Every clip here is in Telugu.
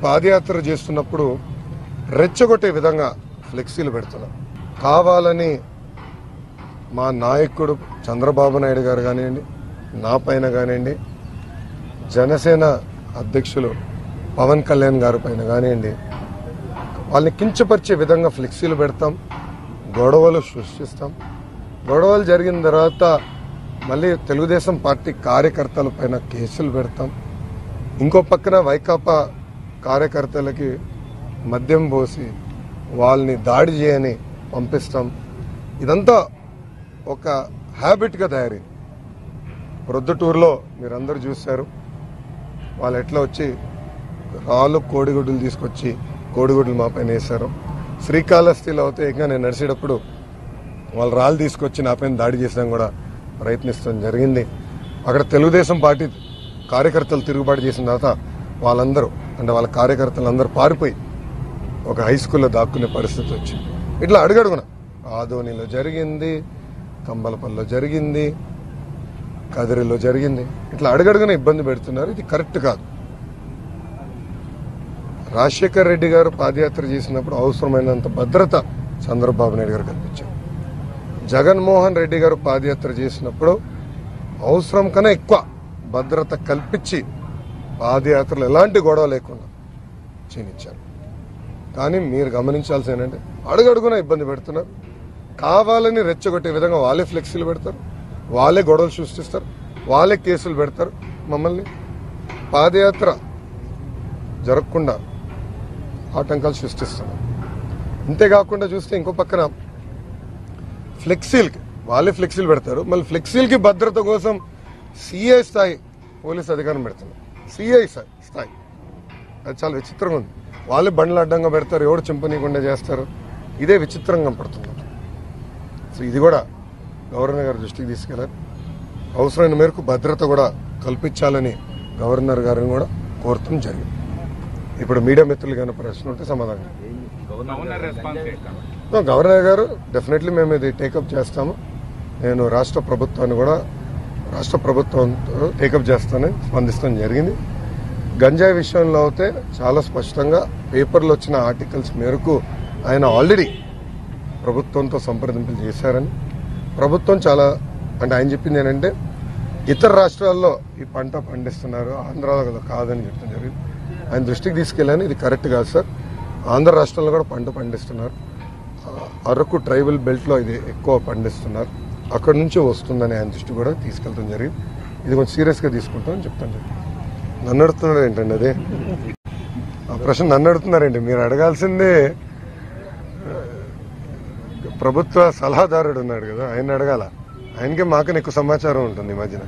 పాదయాత్ర చేస్తున్నప్పుడు రెచ్చగొట్టే విధంగా ఫ్లెక్సీలు పెడుతున్నాం కావాలని మా నాయకుడు చంద్రబాబు నాయుడు గారు కానివ్వండి నా పైన కానివ్వండి జనసేన అధ్యక్షులు పవన్ కళ్యాణ్ గారి పైన కానివ్వండి వాళ్ళని కించపరిచే విధంగా ఫ్లెక్సీలు పెడతాం గొడవలు సృష్టిస్తాం గొడవలు జరిగిన తర్వాత మళ్ళీ తెలుగుదేశం పార్టీ కార్యకర్తల పైన కేసులు పెడతాం ఇంకో పక్కన వైకాపా కార్యకర్తలకి మద్యం పోసి వాళ్ళని దాడి చేయని పంపిస్తాం ఇదంతా ఒక హ్యాబిట్గా తయారైంది ప్రొద్దుటూరులో మీరందరూ చూశారు వాళ్ళు ఎట్లా వచ్చి రాళ్ళు కోడిగుడ్లు తీసుకొచ్చి కోడిగుడ్లు మా పైన వేశారు శ్రీకాళహస్తిలో అయితే ఇంకా నేను నడిచేటప్పుడు వాళ్ళు రాళ్ళు తీసుకొచ్చి నా పైన దాడి చేసడం కూడా ప్రయత్నిస్తాం జరిగింది అక్కడ తెలుగుదేశం పార్టీ కార్యకర్తలు తిరుగుబాటు చేసిన తర్వాత వాళ్ళందరూ అంటే వాళ్ళ కార్యకర్తలు అందరూ పారిపోయి ఒక హై స్కూల్లో దాక్కునే పరిస్థితి వచ్చింది ఇట్లా అడుగడుగున ఆదోనిలో జరిగింది కంబలపల్లిలో జరిగింది కదిరిలో జరిగింది ఇట్లా అడుగడుగున ఇబ్బంది పెడుతున్నారు ఇది కరెక్ట్ కాదు రాజశేఖర్ రెడ్డి గారు పాదయాత్ర చేసినప్పుడు అవసరమైనంత భద్రత చంద్రబాబు నాయుడు గారు కల్పించారు జగన్మోహన్ రెడ్డి గారు పాదయాత్ర చేసినప్పుడు అవసరం కన్నా ఎక్కువ భద్రత కల్పించి పాదయాత్రలు ఎలాంటి గొడవ లేకుండా చేయనిచ్చారు కానీ మీరు గమనించాల్సి ఏంటంటే అడుగడుగున ఇబ్బంది పెడుతున్నారు కావాలని రెచ్చగొట్టే విధంగా వాళ్ళే ఫ్లెక్సీలు పెడతారు వాళ్ళే గొడవలు సృష్టిస్తారు వాళ్ళే కేసులు పెడతారు మమ్మల్ని పాదయాత్ర జరగకుండా ఆటంకాలు సృష్టిస్తున్నారు అంతేకాకుండా చూస్తే ఇంకో పక్కన ఫ్లెక్సీలకి వాళ్ళే ఫ్లెక్సీలు పెడతారు మళ్ళీ ఫ్లెక్సీలకి భద్రత కోసం సిఐ స్థాయి పోలీస్ అధికారం పెడుతున్నారు సిఐ స్థాయి అది చాలా విచిత్రంగా ఉంది వాళ్ళే బండ్లు అడ్డంగా పెడతారు ఎవడు చింపనీయకుండా చేస్తారు ఇదే విచిత్రంగా పడుతున్నారు సో ఇది కూడా గవర్నర్ గారి దృష్టికి తీసుకెళ్లారు అవసరమైన మేరకు భద్రత కూడా కల్పించాలని గవర్నర్ గారిని కూడా కోరటం జరిగింది ఇప్పుడు మీడియా మిత్రులు కానీ ప్రశ్న ఉంటే సమాధానం గవర్నర్ రెస్పాన్స్ ఏంటి? No, గవర్నర్ గారు డెఫినెట్లీ మేము ఇది టేకప్ చేస్తాము నేను రాష్ట్ర ప్రభుత్వాన్ని కూడా రాష్ట్ర ప్రభుత్వంతో టేకప్ చేస్తానని స్పందిస్తాం జరిగింది గంజాయి విషయంలో అయితే చాలా స్పష్టంగా పేపర్లో వచ్చిన ఆర్టికల్స్ మేరకు ఆయన ఆల్రెడీ ప్రభుత్వంతో సంప్రదింపులు చేశారని ప్రభుత్వం చాలా అంటే ఆయన చెప్పింది ఏంటంటే ఇతర రాష్ట్రాల్లో ఈ పంట పండిస్తున్నారు ఆంధ్రాలో కాదని చెప్తాం జరిగింది ఆయన దృష్టికి తీసుకెళ్ళాను ఇది కరెక్ట్ కాదు సార్ ఆంధ్ర రాష్ట్రంలో కూడా పంట పండిస్తున్నారు ఆ, అరకు ట్రైబల్ బెల్ట్లో ఇది ఎక్కువ పండిస్తున్నారు అక్కడ నుంచి వస్తుందని ఆయన దృష్టి కూడా తీసుకెళ్తాం జరిగింది ఇది కొంచెం సీరియస్గా తీసుకుంటామని చెప్తాను జరిగింది నన్ను అడుగుతున్నారు ఏంటండి అదే ఆ ప్రశ్న నన్ను అడుగుతున్నారండి మీరు అడగాల్సిందే ప్రభుత్వ సలహాదారుడు ఉన్నాడు కదా ఆయన అడగాల ఆయనకే మాకని ఎక్కువ సమాచారం ఉంటుంది ఈ మధ్యన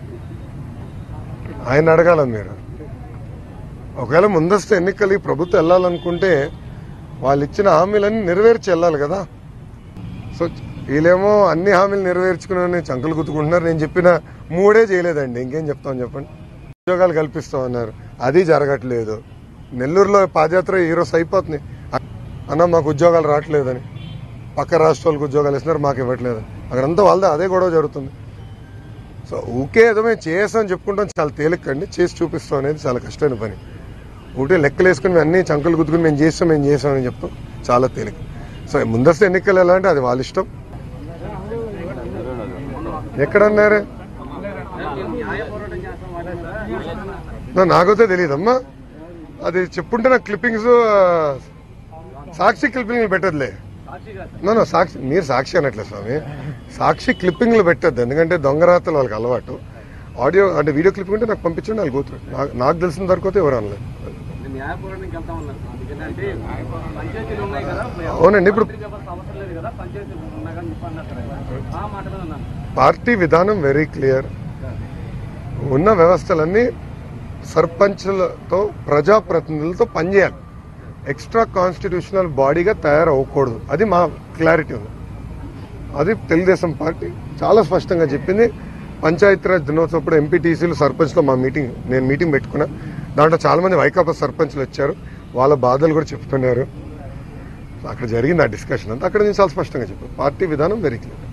ఆయన అడగాల మీరు ఒకవేళ ముందస్తు ఎన్నికలు ప్రభుత్వం వెళ్ళాలనుకుంటే వాళ్ళు ఇచ్చిన హామీలన్నీ నెరవేర్చి వెళ్ళాలి కదా సో వీళ్ళేమో అన్ని హామీలు నెరవేర్చుకుని చంకలు గుర్తుకుంటున్నారు నేను చెప్పిన మూడే చేయలేదండి ఇంకేం చెప్తాం చెప్పండి ఉద్యోగాలు కల్పిస్తామన్నారు అది జరగట్లేదు నెల్లూరులో పాదయాత్ర ఈరోజు అయిపోతుంది అన్న మాకు ఉద్యోగాలు రావట్లేదని పక్క రాష్ట్రాలకు ఉద్యోగాలు ఇస్తున్నారు మాకు ఇవ్వట్లేదు అక్కడంతా వాళ్ళదే అదే గొడవ జరుగుతుంది సో ఊకే ఏదో మేము చేసామని చెప్పుకుంటాం చాలా తేలికండి చేసి చూపిస్తాం అనేది చాలా కష్టమైన పని ఊటే లెక్కలు వేసుకుని మేము అన్ని చంకలు గుద్దుకుని మేము చేస్తాం మేము చేస్తామని చెప్తాం చాలా తేలిక సో ముందస్తు ఎన్నికలు ఎలా అంటే అది వాళ్ళ ఇష్టం ఎక్కడన్నారు నా- నాకైతే తెలియదమ్మా అది చెప్పుంటే నాకు క్లిప్పింగ్స్ సాక్షి క్లిప్పింగ్లు పెట్టదులే నో నో సాక్షి మీరు సాక్షి అనట్లే స్వామి సాక్షి క్లిప్పింగ్లు పెట్టద్దు ఎందుకంటే దొంగరాతలు వాళ్ళకి అలవాటు ఆడియో అంటే వీడియో క్లిప్పింగ్ ఉంటే నాకు పంపించండి వాళ్ళు పోతారు నాకు నాకు తెలిసిన వరకు అయితే ఎవరు అనలేదు న్యాయపూర్వకంగా వెళ్తా ఉన్నారు ఎందుకంటే పంచాయతీలు ఉన్నాయి కదా అవునండి ఇప్పుడు పత్రిక వ్యవస్థ అవసరం లేదు కదా పంచాయతీలు ఉన్నాయి కానీ చెప్పి అన్నారు కదా. ఆ మాట మీద ఉన్నాను పార్టీ విధానం వెరీ క్లియర్ ఉన్న వ్యవస్థలన్నీ సర్పంచ్లతో ప్రజాప్రతినిధులతో పనిచేయాలి ఎక్స్ట్రా కాన్స్టిట్యూషనల్ బాడీగా తయారవ్వకూడదు అది మా క్లారిటీ ఉంది అది తెలుగుదేశం పార్టీ చాలా స్పష్టంగా చెప్పింది పంచాయతీరాజ్ దినోత్సవం ఎంపీటీసీలు సర్పంచ్లో మా మీటింగ్ నేను మీటింగ్ పెట్టుకున్నా దాంట్లో చాలా మంది వైకాపా సర్పంచ్లు వచ్చారు వాళ్ళ బాధలు కూడా చెప్తున్నారు అక్కడ జరిగింది ఆ డిస్కషన్ అంతా అక్కడ నేను చాలా స్పష్టంగా చెప్పాను పార్టీ విధానం వెరీ క్లియర్